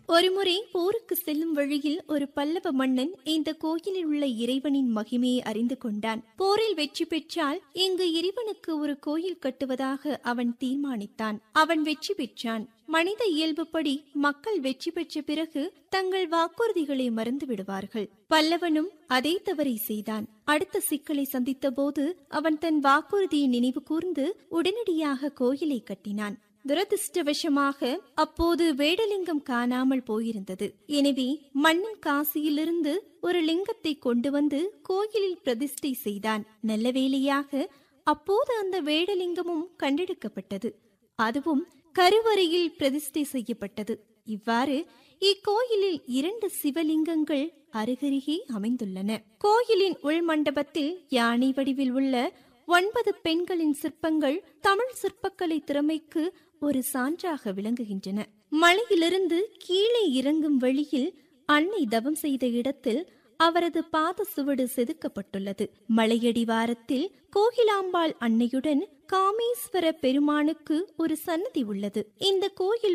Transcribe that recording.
ஒருமுறை போருக்கு செல்லும் வழியில் ஒரு பல்லவ மன்னன் இந்த கோயிலில் உள்ள இறைவனின் மகிமையை அறிந்து கொண்டான் போரில் வெற்றி பெற்றால் இங்கு இறைவனுக்கு ஒரு கோயில் கட்டுவதாக அவன் தீர்மானித்தான் அவன் வெற்றி பெற்றான் மனித இயல்புப்படி மக்கள் வெற்றி பெற்ற பிறகு தங்கள் வாக்குறுதிகளை மறந்து விடுவார்கள் பல்லவனும் அதே தவறை செய்தான் அடுத்த சிக்கலை சந்தித்த போது அவன் தன் வாக்குறுதியை நினைவு கூர்ந்து உடனடியாக கோயிலை கட்டினான் துரதிருஷ்டவசமாக அப்போது வேடலிங்கம் காணாமல் போயிருந்தது எனவே மன்னன் காசியிலிருந்து ஒரு லிங்கத்தை கொண்டு வந்து கோயிலில் பிரதிஷ்டை செய்தான் நல்ல வேளையாக அப்போது அந்த வேடலிங்கமும் கண்டெடுக்கப்பட்டது அதுவும் கருவறையில் பிரதிஷ்டை செய்யப்பட்டது இவ்வாறு இக்கோயிலில் இரண்டு சிவலிங்கங்கள் அருகருகே அமைந்துள்ளன கோயிலின் உள்மண்டபத்தில் யானை வடிவில் உள்ள ஒன்பது பெண்களின் சிற்பங்கள் தமிழ் சிற்பக்கலை திறமைக்கு ஒரு சான்றாக விளங்குகின்றன மலையிலிருந்து கீழே இறங்கும் வழியில் அன்னை தவம் செய்த இடத்தில் அவரது பாத சுவடு செதுக்கப்பட்டுள்ளது மலையடிவாரத்தில் கோகிலாம்பாள் அன்னையுடன் காமேஸ்வர பெருமானுக்கு ஒரு சன்னதி உள்ளது இந்த கோயில்